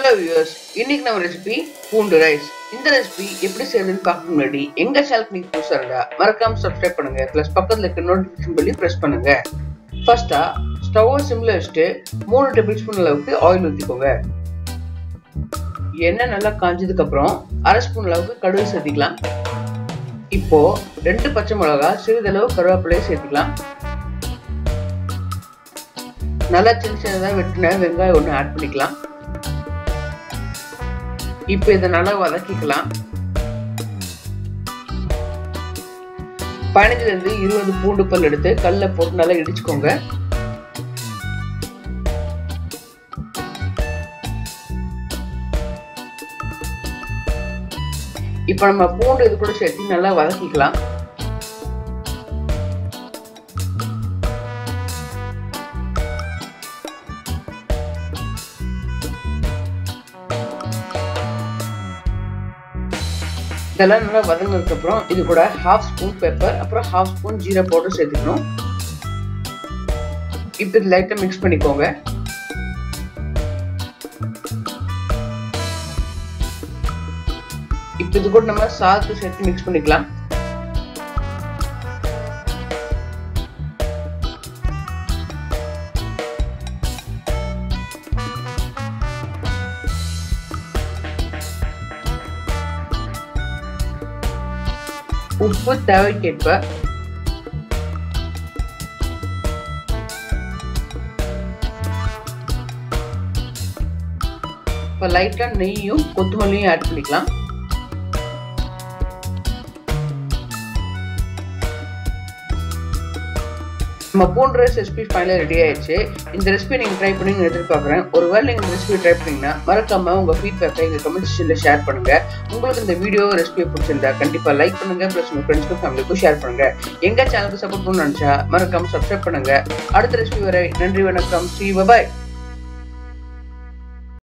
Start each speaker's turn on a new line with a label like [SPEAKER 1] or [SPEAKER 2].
[SPEAKER 1] hello viewers இன்னைக்கு நம்ம recipe பூண்டு ரைஸ் இந்த ரெசிபி எப்படி செய்யறதுன்னு பார்க்க முன்னாடி எங்க சேனலுக்கு நீங்க புதுசா இருந்தா மறக்காம சப்ஸ்கிரைப் பண்ணுங்க பிளஸ் பக்கத்துல இருக்க நோட்டிபிகேஷன் பண்ணி பிரஸ் பண்ணுங்க ஃபர்ஸ்டா ஸ்டவ் சிம்ல வச்சுட்டு மூணு டேபிள் ஸ்பூன் அளவுக்கு ஆயில் ஊற்றிக்கோங்க எண்ணெய் நல்லா காஞ்சதுக்கு அப்புறம் அரை ஸ்பூன் அளவுக்கு கடுகு சேர்த்திக்கலாம் இப்போ ரெண்டு பச்சை மிளகா சிறிதளவு கருவேப்பிலையை சேர்த்துக்கலாம் நல்லா சின்ன சின்னதாக வெட்டின வெங்காயம் ஒன்று ஆட் பண்ணிக்கலாம் இப்போ இதை நல்லா வதக்கிக்கலாம் பதினஞ்சுல இருந்து இருபது பூண்டு பல் எடுத்து கல்ல போட்டு நல்லா இடிச்சுக்கோங்க இப்போ நம்ம பூண்டு இது கூட சேர்த்து நல்லா வதக்கிக்கலாம் இதெல்லாம் நல்லா வதங்கினதுக்கு அப்புறம் இது கூட ஹாஃப் ஸ்பூன் பெப்பர் அப்புறம் ஹாஃப் ஸ்பூன் ஜீரா பவுடர் சேர்த்துக்கணும் இப்போ இது லைட்டாக மிக்ஸ் பண்ணிக்கோங்க இப்போ இது கூட நம்ம சாத்து சேர்த்து மிக்ஸ் பண்ணிக்கலாம் உப்பு தேவைக்கேற்ப இப்போ லைட்டாக நெய்யும் கொத்தமல்லியும் ஆட் பண்ணிக்கலாம் நம்ம பூண்டு ரைஸ் ரெசிபி ஃபைனலாக ரெடி ஆயிடுச்சு இந்த ரெசிபி நீங்கள் ட்ரை பண்ணி எதிர்பார்க்குறேன் ஒருவேளை நீங்கள் இந்த ரெசிபி ட்ரை பண்ணீங்கன்னா மறக்காம உங்கள் ஃபீட்பேக்கை எங்கள் கமெண்ட் செக்ஷனில் ஷேர் பண்ணுங்க உங்களுக்கு இந்த வீடியோ ரெசிபி பிடிச்சிருந்தா கண்டிப்பாக லைக் பண்ணுங்க ப்ளஸ் உங்கள் ஃப்ரெண்ட்ஸ்க்கும் ஃபேமிலிக்கும் ஷேர் பண்ணுங்க எங்கள் சேனலுக்கு சப்போர்ட் பண்ணணும்னு நினச்சா மறக்காம சப்ஸ்கிரைப் பண்ணுங்க அடுத்த ரெசிபி வரை நன்றி வணக்கம் சி பாய்